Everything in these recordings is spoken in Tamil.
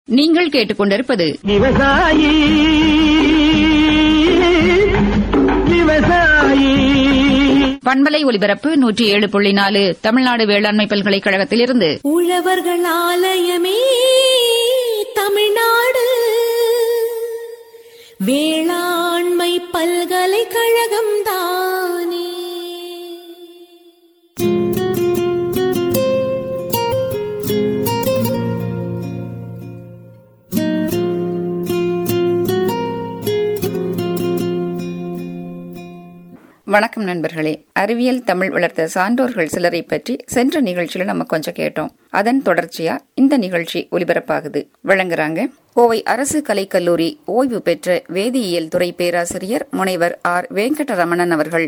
நீங்கள் கேட்டுக்கொண்டிருப்பது விவசாயி விவசாயி பண்பலை ஒலிபரப்பு நூற்றி ஏழு புள்ளி நாலு தமிழ்நாடு வேளாண்மை பல்கலைக்கழகத்திலிருந்து உழவர்கள் ஆலயமே தமிழ்நாடு வேளாண்மை பல்கலைக்கழகம் தானே வணக்கம் நண்பர்களே அறிவியல் தமிழ் வளர்த்த சான்றோர்கள் சிலரை பற்றி சென்ற நிகழ்ச்சியில நம்ம கொஞ்சம் கேட்டோம் அதன் தொடர்ச்சியா இந்த நிகழ்ச்சி ஒலிபரப்பாகுது வழங்குறாங்க கோவை அரசு கலைக்கல்லூரி ஓய்வு பெற்ற வேதியியல் துறை பேராசிரியர் முனைவர் ஆர் வெங்கடரமணன் அவர்கள்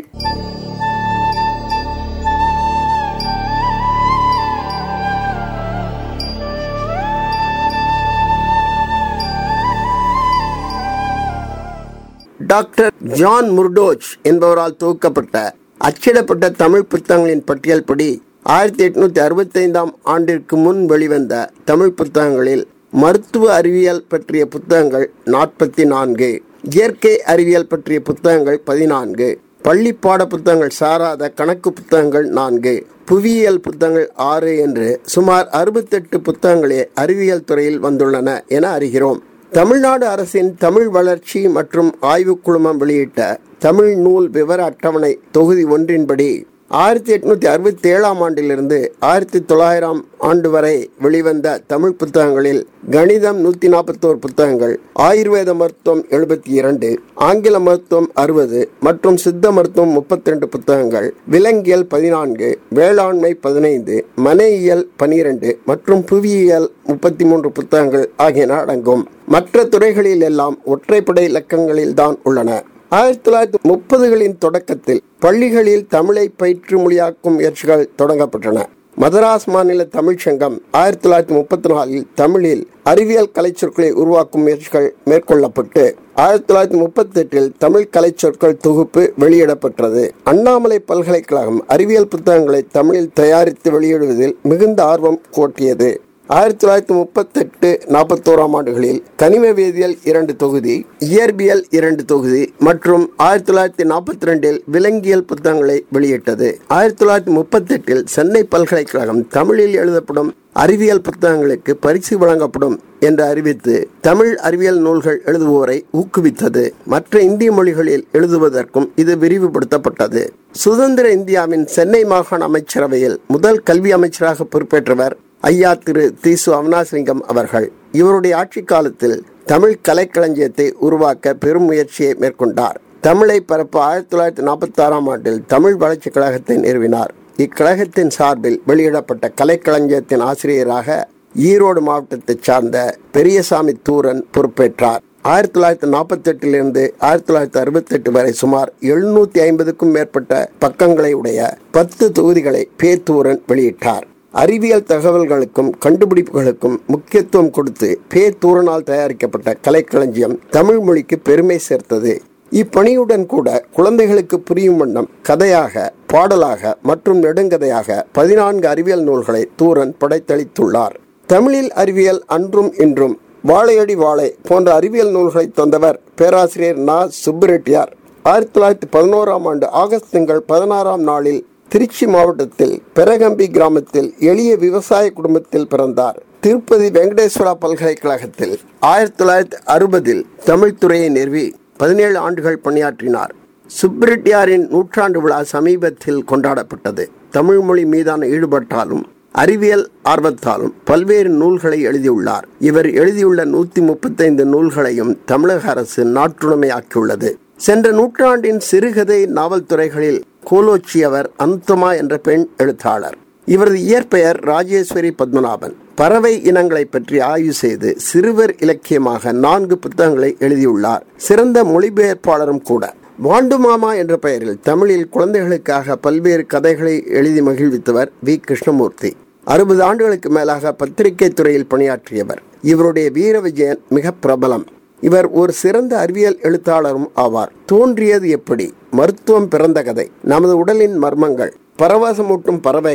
டாக்டர் ஜான் முர்டோச் என்பவரால் தொகுக்கப்பட்ட அச்சிடப்பட்ட தமிழ் புத்தகங்களின் பட்டியல் படி ஆயிரத்தி எட்நூத்தி அறுபத்தைந்தாம் ஆண்டிற்கு முன் வெளிவந்த தமிழ் புத்தகங்களில் மருத்துவ அறிவியல் பற்றிய புத்தகங்கள் நாற்பத்தி நான்கு இயற்கை அறிவியல் பற்றிய புத்தகங்கள் பதினான்கு பள்ளி பாட புத்தகங்கள் சாராத கணக்கு புத்தகங்கள் நான்கு புவியியல் புத்தகங்கள் ஆறு என்று சுமார் அறுபத்தெட்டு புத்தகங்களே அறிவியல் துறையில் வந்துள்ளன என அறிகிறோம் தமிழ்நாடு அரசின் தமிழ் வளர்ச்சி மற்றும் ஆய்வுக் குழுமம் வெளியிட்ட தமிழ் நூல் விவர அட்டவணை தொகுதி ஒன்றின்படி ஆயிரத்தி எட்நூத்தி அறுபத்தி ஏழாம் ஆண்டிலிருந்து ஆயிரத்தி தொள்ளாயிரம் ஆண்டு வரை வெளிவந்த தமிழ் புத்தகங்களில் கணிதம் நூத்தி நாற்பத்தோரு புத்தகங்கள் ஆயுர்வேத மருத்துவம் எழுபத்தி இரண்டு ஆங்கில மருத்துவம் அறுபது மற்றும் சித்த மருத்துவம் முப்பத்தி ரெண்டு புத்தகங்கள் விலங்கியல் பதினான்கு வேளாண்மை பதினைந்து மனையியல் பனிரெண்டு மற்றும் புவியியல் முப்பத்தி மூன்று புத்தகங்கள் ஆகியன அடங்கும் மற்ற துறைகளில் எல்லாம் ஒற்றைப்படை இலக்கங்களில் தான் உள்ளன ஆயிரத்தி தொள்ளாயிரத்தி முப்பதுகளின் தொடக்கத்தில் பள்ளிகளில் தமிழை பயிற்று மொழியாக்கும் முயற்சிகள் தொடங்கப்பட்டன மதராஸ் மாநில தமிழ்ச் சங்கம் ஆயிரத்தி தொள்ளாயிரத்தி முப்பத்தி நாலில் தமிழில் அறிவியல் கலைச்சொற்களை உருவாக்கும் முயற்சிகள் மேற்கொள்ளப்பட்டு ஆயிரத்தி தொள்ளாயிரத்தி முப்பத்தி எட்டில் தமிழ் கலைச்சொற்கள் தொகுப்பு வெளியிடப்பட்டது அண்ணாமலை பல்கலைக்கழகம் அறிவியல் புத்தகங்களை தமிழில் தயாரித்து வெளியிடுவதில் மிகுந்த ஆர்வம் கோட்டியது ஆயிரத்தி தொள்ளாயிரத்தி முப்பத்தெட்டு நாற்பத்தோராம் ஆண்டுகளில் கனிம வேதியியல் இரண்டு தொகுதி இயற்பியல் இரண்டு தொகுதி மற்றும் ஆயிரத்தி தொள்ளாயிரத்தி நாற்பத்தி ரெண்டில் விலங்கியல் புத்தகங்களை வெளியிட்டது ஆயிரத்தி தொள்ளாயிரத்தி முப்பத்தெட்டில் சென்னை பல்கலைக்கழகம் தமிழில் எழுதப்படும் அறிவியல் புத்தகங்களுக்கு பரிசு வழங்கப்படும் என்று அறிவித்து தமிழ் அறிவியல் நூல்கள் எழுதுவோரை ஊக்குவித்தது மற்ற இந்திய மொழிகளில் எழுதுவதற்கும் இது விரிவுபடுத்தப்பட்டது சுதந்திர இந்தியாவின் சென்னை மாகாண அமைச்சரவையில் முதல் கல்வி அமைச்சராக பொறுப்பேற்றவர் ஐயா திரு தீசு அவினாசிலிங்கம் அவர்கள் இவருடைய ஆட்சி காலத்தில் தமிழ் கலைக்களஞ்சியத்தை உருவாக்க பெரும் முயற்சியை மேற்கொண்டார் தமிழை பரப்ப ஆயிரத்தி தொள்ளாயிரத்தி நாற்பத்தி ஆறாம் ஆண்டில் தமிழ் வளர்ச்சி கழகத்தை நிறுவினார் இக்கழகத்தின் சார்பில் வெளியிடப்பட்ட கலைக்களஞ்சியத்தின் ஆசிரியராக ஈரோடு மாவட்டத்தைச் சார்ந்த பெரியசாமி தூரன் பொறுப்பேற்றார் ஆயிரத்தி தொள்ளாயிரத்தி நாற்பத்தி எட்டிலிருந்து ஆயிரத்தி தொள்ளாயிரத்தி அறுபத்தி எட்டு வரை சுமார் எழுநூத்தி ஐம்பதுக்கும் மேற்பட்ட பக்கங்களை உடைய பத்து தொகுதிகளை பேத்தூரன் வெளியிட்டார் அறிவியல் தகவல்களுக்கும் கண்டுபிடிப்புகளுக்கும் முக்கியத்துவம் கொடுத்து பே தூரனால் தயாரிக்கப்பட்ட கலைக்களஞ்சியம் தமிழ் மொழிக்கு பெருமை சேர்த்தது இப்பணியுடன் கூட குழந்தைகளுக்கு புரியும் வண்ணம் கதையாக பாடலாக மற்றும் நெடுங்கதையாக பதினான்கு அறிவியல் நூல்களை தூரன் படைத்தளித்துள்ளார் தமிழில் அறிவியல் அன்றும் இன்றும் வாழையடி வாழை போன்ற அறிவியல் நூல்களை தந்தவர் பேராசிரியர் நா சுப்புரெட்டியார் ஆயிரத்தி தொள்ளாயிரத்தி பதினோராம் ஆண்டு ஆகஸ்ட் திங்கள் பதினாறாம் நாளில் திருச்சி மாவட்டத்தில் பெரகம்பி கிராமத்தில் எளிய விவசாய குடும்பத்தில் பிறந்தார் திருப்பதி வெங்கடேஸ்வரா பல்கலைக்கழகத்தில் ஆயிரத்தி தொள்ளாயிரத்தி அறுபதில் தமிழ் துறையை நிறுவி பதினேழு ஆண்டுகள் பணியாற்றினார் சுப்ரெட்டியாரின் நூற்றாண்டு விழா சமீபத்தில் கொண்டாடப்பட்டது தமிழ் மொழி மீதான ஈடுபட்டாலும் அறிவியல் ஆர்வத்தாலும் பல்வேறு நூல்களை எழுதியுள்ளார் இவர் எழுதியுள்ள நூத்தி முப்பத்தைந்து நூல்களையும் தமிழக அரசு நாட்டுடைமையாக்கியுள்ளது சென்ற நூற்றாண்டின் சிறுகதை நாவல் துறைகளில் கோலோச்சியவர் அந்தமா என்ற பெண் எழுத்தாளர் இவரது இயற்பெயர் ராஜேஸ்வரி பத்மநாபன் பறவை இனங்களை பற்றி ஆய்வு செய்து சிறுவர் இலக்கியமாக நான்கு புத்தகங்களை எழுதியுள்ளார் சிறந்த மொழிபெயர்ப்பாளரும் கூட வாண்டு மாமா என்ற பெயரில் தமிழில் குழந்தைகளுக்காக பல்வேறு கதைகளை எழுதி மகிழ்வித்தவர் வி கிருஷ்ணமூர்த்தி அறுபது ஆண்டுகளுக்கு மேலாக பத்திரிகை துறையில் பணியாற்றியவர் இவருடைய வீர விஜயன் மிக பிரபலம் இவர் ஒரு சிறந்த அறிவியல் எழுத்தாளரும் ஆவார் தோன்றியது எப்படி மருத்துவம் பிறந்த கதை நமது உடலின் மர்மங்கள் பரவசமூட்டும் பறவைகள்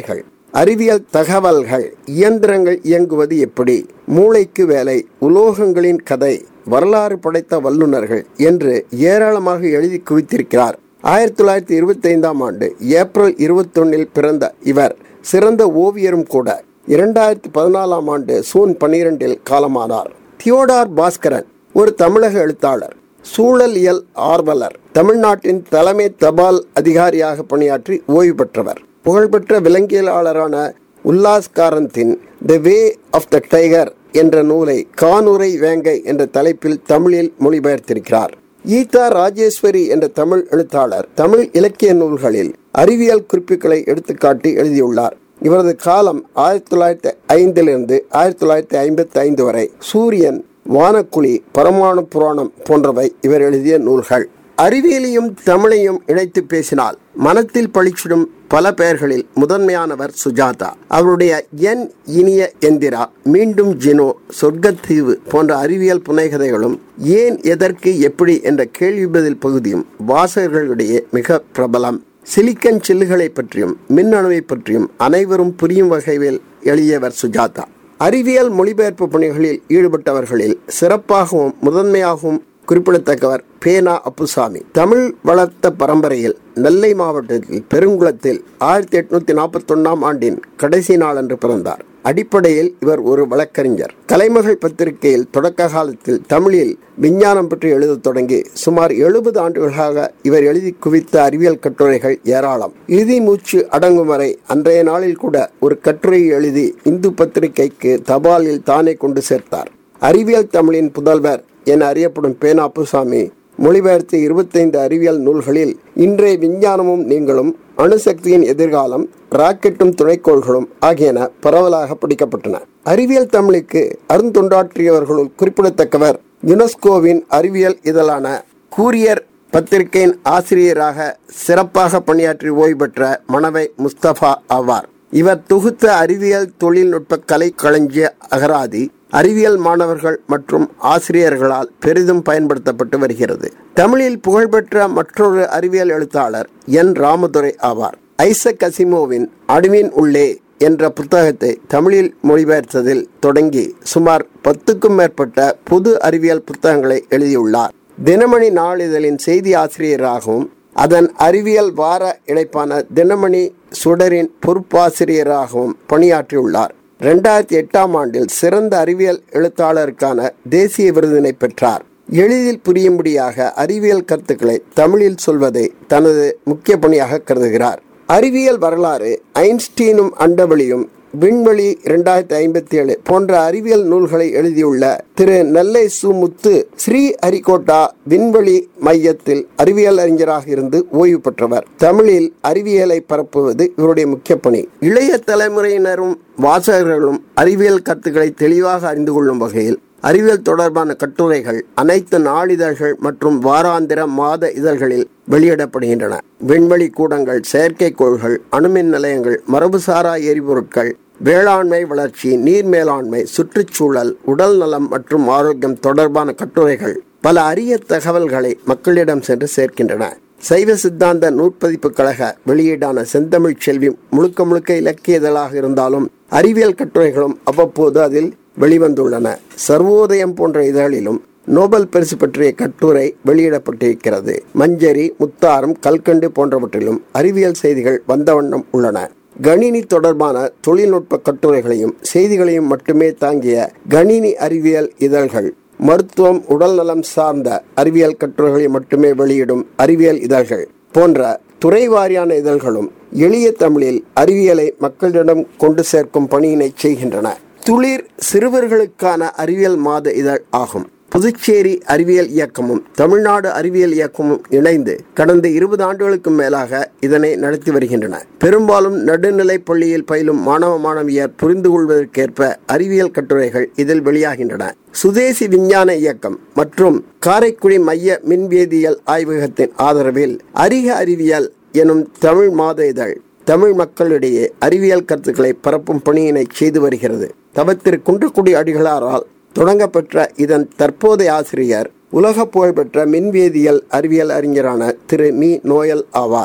அறிவியல் தகவல்கள் இயந்திரங்கள் இயங்குவது எப்படி மூளைக்கு வேலை உலோகங்களின் கதை வரலாறு படைத்த வல்லுநர்கள் என்று ஏராளமாக எழுதி குவித்திருக்கிறார் ஆயிரத்தி தொள்ளாயிரத்தி இருபத்தி ஐந்தாம் ஆண்டு ஏப்ரல் இருபத்தொன்னில் பிறந்த இவர் சிறந்த ஓவியரும் கூட இரண்டாயிரத்தி பதினாலாம் ஆண்டு சூன் பன்னிரெண்டில் காலமானார் தியோடார் பாஸ்கரன் ஒரு தமிழக எழுத்தாளர் சூழலியல் ஆர்வலர் தமிழ்நாட்டின் தலைமை தபால் அதிகாரியாக பணியாற்றி ஓய்வு பெற்றவர் புகழ்பெற்ற விலங்கியலாளரான உல்லாஸ் காரந்தின் the way of the tiger என்ற நூலை கானுரை வேங்கை என்ற தலைப்பில் தமிழில் மொழிபெயர்த்திருக்கிறார் ஈதா ராஜேஸ்வரி என்ற தமிழ் எழுத்தாளர் தமிழ் இலக்கிய நூல்களில் அறிவியல் குறிப்புகளை எடுத்துக்காட்டி எழுதியுள்ளார் இவரது காலம் ஆயிரத்தி தொள்ளாயிரத்தி ஐந்திலிருந்து ஆயிரத்தி தொள்ளாயிரத்தி ஐம்பத்தி ஐந்து வரை சூரியன் வானக்குழி பரமாணு புராணம் போன்றவை இவர் எழுதிய நூல்கள் அறிவியலையும் தமிழையும் இணைத்து பேசினால் மனத்தில் பளிச்சிடும் பல பெயர்களில் முதன்மையானவர் சுஜாதா அவருடைய என் இனிய எந்திரா மீண்டும் ஜினோ சொர்க்கத்தீவு போன்ற அறிவியல் புனைகதைகளும் ஏன் எதற்கு எப்படி என்ற கேள்வி பதில் பகுதியும் வாசகர்களிடையே மிக பிரபலம் சிலிக்கன் சில்லுகளை பற்றியும் மின்னணுவை பற்றியும் அனைவரும் புரியும் வகையில் எழுதியவர் சுஜாதா அறிவியல் மொழிபெயர்ப்பு பணிகளில் ஈடுபட்டவர்களில் சிறப்பாகவும் முதன்மையாகவும் குறிப்பிடத்தக்கவர் பேனா அப்புசாமி தமிழ் வளர்த்த பரம்பரையில் நெல்லை மாவட்டத்தில் பெருங்குளத்தில் ஆயிரத்தி எட்நூத்தி நாற்பத்தி ஒன்னாம் ஆண்டின் கடைசி நாளன்று பிறந்தார் அடிப்படையில் இவர் ஒரு வழக்கறிஞர் கலைமகள் பத்திரிகையில் தொடக்க காலத்தில் தமிழில் விஞ்ஞானம் பற்றி எழுதத் தொடங்கி சுமார் எழுபது ஆண்டுகளாக இவர் எழுதி குவித்த அறிவியல் கட்டுரைகள் ஏராளம் இறுதி மூச்சு அடங்கும் வரை அன்றைய நாளில் கூட ஒரு கட்டுரை எழுதி இந்து பத்திரிகைக்கு தபாலில் தானே கொண்டு சேர்த்தார் அறிவியல் தமிழின் புதல்வர் என அறியப்படும் பேனா அப்புசாமி மொழிபெயர்த்த இருபத்தைந்து அறிவியல் நூல்களில் இன்றைய விஞ்ஞானமும் நீங்களும் அணுசக்தியின் எதிர்காலம் ராக்கெட்டும் துணைக்கோள்களும் ஆகியன பரவலாக படிக்கப்பட்டன அறிவியல் தமிழுக்கு அருந்தொண்டாற்றியவர்களுள் குறிப்பிடத்தக்கவர் யுனெஸ்கோவின் அறிவியல் இதழான கூரியர் பத்திரிகையின் ஆசிரியராக சிறப்பாக பணியாற்றி ஓய்வு பெற்ற மணவை முஸ்தபா ஆவார் இவர் தொகுத்த அறிவியல் தொழில்நுட்ப கலை களஞ்சிய அகராதி அறிவியல் மாணவர்கள் மற்றும் ஆசிரியர்களால் பெரிதும் பயன்படுத்தப்பட்டு வருகிறது தமிழில் புகழ்பெற்ற மற்றொரு அறிவியல் எழுத்தாளர் என் ராமதுரை ஆவார் ஐசக் அசிமோவின் அணுவின் உள்ளே என்ற புத்தகத்தை தமிழில் மொழிபெயர்த்ததில் தொடங்கி சுமார் பத்துக்கும் மேற்பட்ட பொது அறிவியல் புத்தகங்களை எழுதியுள்ளார் தினமணி நாளிதழின் செய்தி ஆசிரியராகவும் அதன் அறிவியல் வார இணைப்பான தினமணி சுடரின் பொறுப்பாசிரியராகவும் பணியாற்றியுள்ளார் ரெண்டாயிரத்தி எட்டாம் ஆண்டில் சிறந்த அறிவியல் எழுத்தாளருக்கான தேசிய விருதினை பெற்றார் எளிதில் புரியும்படியாக அறிவியல் கருத்துக்களை தமிழில் சொல்வதை தனது முக்கிய பணியாக கருதுகிறார் அறிவியல் வரலாறு ஐன்ஸ்டீனும் அண்டவெளியும் விண்வெளி இரண்டாயிரத்தி ஐம்பத்தி ஏழு போன்ற அறிவியல் நூல்களை எழுதியுள்ள திரு நெல்லை சு முத்து ஸ்ரீ ஹரிகோட்டா விண்வெளி மையத்தில் அறிவியல் அறிஞராக இருந்து ஓய்வு பெற்றவர் தமிழில் அறிவியலை பரப்புவது இவருடைய முக்கிய பணி இளைய தலைமுறையினரும் வாசகர்களும் அறிவியல் கருத்துக்களை தெளிவாக அறிந்து கொள்ளும் வகையில் அறிவியல் தொடர்பான கட்டுரைகள் அனைத்து நாளிதழ்கள் மற்றும் வாராந்திர மாத இதழ்களில் வெளியிடப்படுகின்றன விண்வெளி கூடங்கள் செயற்கைக்கோள்கள் அணுமின் நிலையங்கள் மரபுசாரா எரிபொருட்கள் வேளாண்மை வளர்ச்சி நீர் மேலாண்மை சுற்றுச்சூழல் உடல் நலம் மற்றும் ஆரோக்கியம் தொடர்பான கட்டுரைகள் பல அரிய தகவல்களை மக்களிடம் சென்று சேர்க்கின்றன சைவ சித்தாந்த நூற்பதிப்பு கழக வெளியீடான செந்தமிழ் செல்வி முழுக்க முழுக்க இலக்கிய இதழாக இருந்தாலும் அறிவியல் கட்டுரைகளும் அவ்வப்போது அதில் வெளிவந்துள்ளன சர்வோதயம் போன்ற இதழிலும் நோபல் பரிசு பற்றிய கட்டுரை வெளியிடப்பட்டிருக்கிறது மஞ்சரி முத்தாரம் கல்கண்டு போன்றவற்றிலும் அறிவியல் செய்திகள் வந்த வண்ணம் உள்ளன கணினி தொடர்பான தொழில்நுட்ப கட்டுரைகளையும் செய்திகளையும் மட்டுமே தாங்கிய கணினி அறிவியல் இதழ்கள் மருத்துவம் உடல்நலம் சார்ந்த அறிவியல் கட்டுரைகளை மட்டுமே வெளியிடும் அறிவியல் இதழ்கள் போன்ற துறைவாரியான இதழ்களும் எளிய தமிழில் அறிவியலை மக்களிடம் கொண்டு சேர்க்கும் பணியினை செய்கின்றன துளிர் சிறுவர்களுக்கான அறிவியல் மாத இதழ் ஆகும் புதுச்சேரி அறிவியல் இயக்கமும் தமிழ்நாடு அறிவியல் இயக்கமும் இணைந்து கடந்த இருபது ஆண்டுகளுக்கும் மேலாக இதனை நடத்தி வருகின்றன பெரும்பாலும் நடுநிலை பள்ளியில் பயிலும் மாணவ மாணவியர் புரிந்து கொள்வதற்கேற்ப அறிவியல் கட்டுரைகள் இதில் வெளியாகின்றன சுதேசி விஞ்ஞான இயக்கம் மற்றும் காரைக்குடி மைய மின்வேதியியல் ஆய்வகத்தின் ஆதரவில் அறிக அறிவியல் எனும் தமிழ் மாத இதழ் தமிழ் மக்களிடையே அறிவியல் கருத்துக்களை பரப்பும் பணியினை செய்து வருகிறது தவத்திரு குன்றக்குடி அடிகளாரால் தொடங்கப்பெற்ற இதன் தற்போதைய ஆசிரியர் உலக புகழ்பெற்ற மின்வேதியியல் அறிவியல் அறிஞரான திரு மீ நோயல் ஆவார்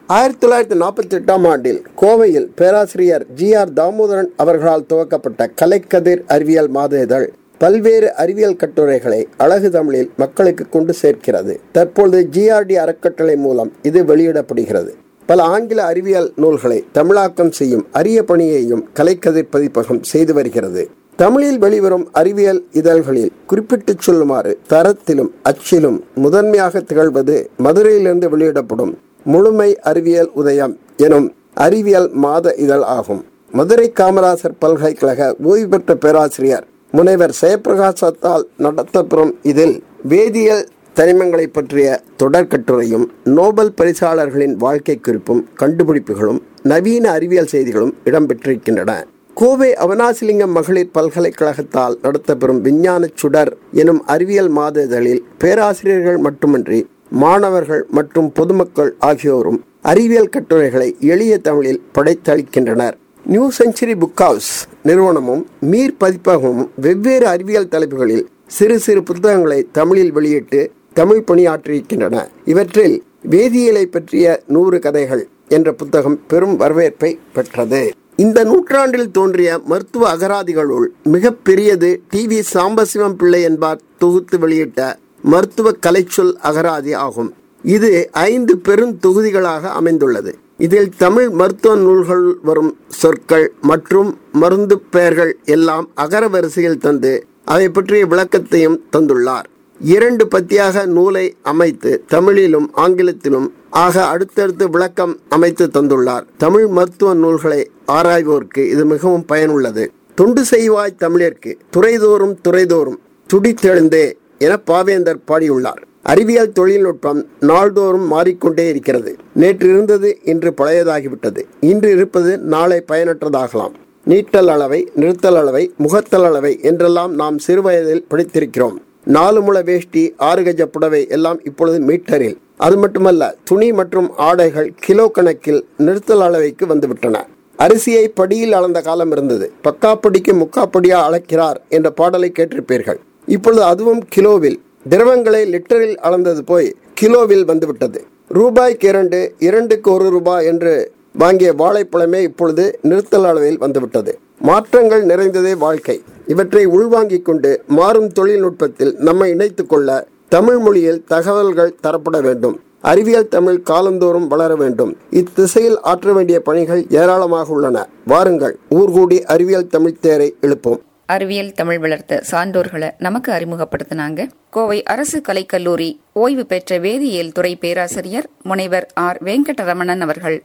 ஆயிரத்தி தொள்ளாயிரத்தி நாற்பத்தி எட்டாம் ஆண்டில் கோவையில் பேராசிரியர் ஜி ஆர் தாமோதரன் அவர்களால் துவக்கப்பட்ட கலைக்கதிர் அறிவியல் மாத இதழ் பல்வேறு அறிவியல் கட்டுரைகளை அழகு தமிழில் மக்களுக்கு கொண்டு சேர்க்கிறது தற்பொழுது ஜிஆர்டி அறக்கட்டளை மூலம் இது வெளியிடப்படுகிறது பல ஆங்கில அறிவியல் நூல்களை தமிழாக்கம் செய்யும் அரிய பணியையும் கலைக்கதிர் பதிப்பகம் செய்து வருகிறது தமிழில் வெளிவரும் அறிவியல் இதழ்களில் குறிப்பிட்டுச் சொல்லுமாறு தரத்திலும் அச்சிலும் முதன்மையாக திகழ்வது மதுரையிலிருந்து வெளியிடப்படும் முழுமை அறிவியல் உதயம் எனும் அறிவியல் மாத இதழ் ஆகும் மதுரை காமராசர் பல்கலைக்கழக ஓய்வு பெற்ற பேராசிரியர் முனைவர் ஜெயபிரகாசத்தால் நடத்தப்பெறும் இதில் வேதியியல் தனிமங்களை பற்றிய தொடர் கட்டுரையும் நோபல் பரிசாளர்களின் வாழ்க்கை குறிப்பும் கண்டுபிடிப்புகளும் நவீன அறிவியல் செய்திகளும் இடம்பெற்றிருக்கின்றன கோவை அவனாசிலிங்கம் மகளிர் பல்கலைக்கழகத்தால் நடத்தப்பெறும் விஞ்ஞான சுடர் எனும் அறிவியல் மாத இதழில் பேராசிரியர்கள் மட்டுமின்றி மாணவர்கள் மற்றும் பொதுமக்கள் ஆகியோரும் அறிவியல் கட்டுரைகளை எளிய தமிழில் படைத்தளிக்கின்றனர் நியூ செஞ்சுரி புக் ஹவுஸ் நிறுவனமும் மீர் பதிப்பகமும் வெவ்வேறு அறிவியல் தலைப்புகளில் சிறு சிறு புத்தகங்களை தமிழில் வெளியிட்டு தமிழ் பணியாற்றியிருக்கின்றன இவற்றில் வேதியியலை பற்றிய நூறு கதைகள் என்ற புத்தகம் பெரும் வரவேற்பை பெற்றது இந்த நூற்றாண்டில் தோன்றிய மருத்துவ அகராதிகளுள் மிக பெரியது டி வி சாம்பசிவம் பிள்ளை என்பார் தொகுத்து வெளியிட்ட மருத்துவ கலைச்சொல் அகராதி ஆகும் இது ஐந்து பெரும் தொகுதிகளாக அமைந்துள்ளது இதில் தமிழ் மருத்துவ நூல்கள் வரும் சொற்கள் மற்றும் மருந்து பெயர்கள் எல்லாம் அகர வரிசையில் தந்து அதை பற்றிய விளக்கத்தையும் தந்துள்ளார் இரண்டு பத்தியாக நூலை அமைத்து தமிழிலும் ஆங்கிலத்திலும் ஆக அடுத்தடுத்து விளக்கம் அமைத்து தந்துள்ளார் தமிழ் மருத்துவ நூல்களை ஆராய்வோருக்கு இது மிகவும் பயனுள்ளது தொண்டு செய்வாய் தமிழர்க்கு துறைதோறும் துறைதோறும் துடித்தெழுந்தே என பாவேந்தர் பாடியுள்ளார் அறிவியல் தொழில்நுட்பம் நாள்தோறும் மாறிக்கொண்டே இருக்கிறது நேற்று இருந்தது இன்று பழையதாகிவிட்டது இன்று இருப்பது நாளை பயனற்றதாகலாம் நீட்டல் அளவை நிறுத்தல் அளவை முகத்தல் அளவை என்றெல்லாம் நாம் சிறுவயதில் படித்திருக்கிறோம் நாலு முள வேஷ்டி ஆறு கஜ புடவை எல்லாம் இப்பொழுது மீட்டரில் அது மட்டுமல்ல துணி மற்றும் ஆடைகள் கிலோ கணக்கில் நிறுத்தல் அளவைக்கு வந்துவிட்டன அரிசியை படியில் அளந்த காலம் இருந்தது பக்காப்படிக்கு முக்காப்படியா அளக்கிறார் என்ற பாடலை கேட்டிருப்பீர்கள் இப்பொழுது அதுவும் கிலோவில் திரவங்களை லிட்டரில் அளந்தது போய் கிலோவில் வந்துவிட்டது ரூபாய்க்கு இரண்டு இரண்டுக்கு ஒரு ரூபாய் என்று வாங்கிய வாழைப்பழமே இப்பொழுது நிறுத்தல் அளவில் வந்துவிட்டது மாற்றங்கள் நிறைந்ததே வாழ்க்கை இவற்றை உள்வாங்கிக் கொண்டு மாறும் தொழில்நுட்பத்தில் நம்மை இணைத்துக் கொள்ள தமிழ் மொழியில் தகவல்கள் தரப்பட வேண்டும் அறிவியல் தமிழ் காலந்தோறும் வளர வேண்டும் இத்திசையில் ஆற்ற வேண்டிய பணிகள் ஏராளமாக உள்ளன வாருங்கள் ஊர்கூடி அறிவியல் தமிழ் தேரை எழுப்போம் அறிவியல் தமிழ் வளர்த்த சான்றோர்களை நமக்கு அறிமுகப்படுத்தினாங்க கோவை அரசு கலைக்கல்லூரி ஓய்வு பெற்ற வேதியியல் துறை பேராசிரியர் முனைவர் ஆர் வெங்கடரமணன் அவர்கள்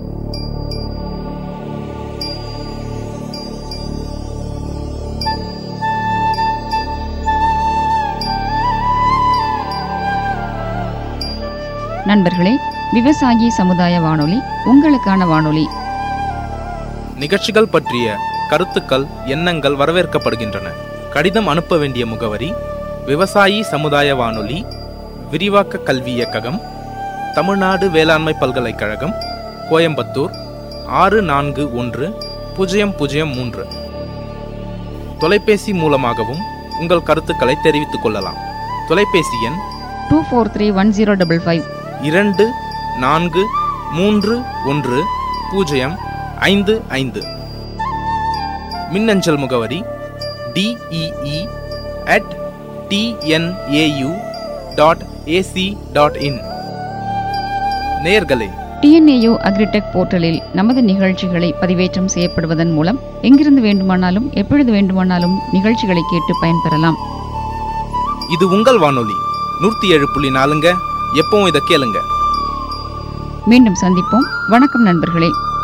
நண்பர்களே விவசாயி சமுதாய வானொலி உங்களுக்கான வானொலி நிகழ்ச்சிகள் பற்றிய கருத்துக்கள் எண்ணங்கள் வரவேற்கப்படுகின்றன கடிதம் அனுப்ப வேண்டிய முகவரி விவசாயி சமுதாய வானொலி விரிவாக்க கல்வி இயக்ககம் தமிழ்நாடு வேளாண்மை பல்கலைக்கழகம் கோயம்புத்தூர் ஆறு நான்கு ஒன்று பூஜ்ஜியம் பூஜ்ஜியம் மூன்று தொலைபேசி மூலமாகவும் உங்கள் கருத்துக்களை தெரிவித்துக் கொள்ளலாம் தொலைபேசி எண் two four three one zero double five இரண்டு நான்கு மூன்று ஒன்று பூஜ்ஜியம் ஐந்து ஐந்து மின்னஞ்சல் முகவரி DEE at TNAU dot AC dot in நேயர்களே டிஎன்ஏயு அக்ரிடெக் போர்ட்டலில் நமது நிகழ்ச்சிகளை பதிவேற்றம் செய்யப்படுவதன் மூலம் எங்கிருந்து வேண்டுமானாலும் எப்பொழுது வேண்டுமானாலும் நிகழ்ச்சிகளை கேட்டு பயன்பெறலாம் இது உங்கள் வானொலி நூற்றி ஏழு புள்ளி நாலுங்க எப்பவும் இதை கேளுங்க மீண்டும் சந்திப்போம் வணக்கம் நண்பர்களே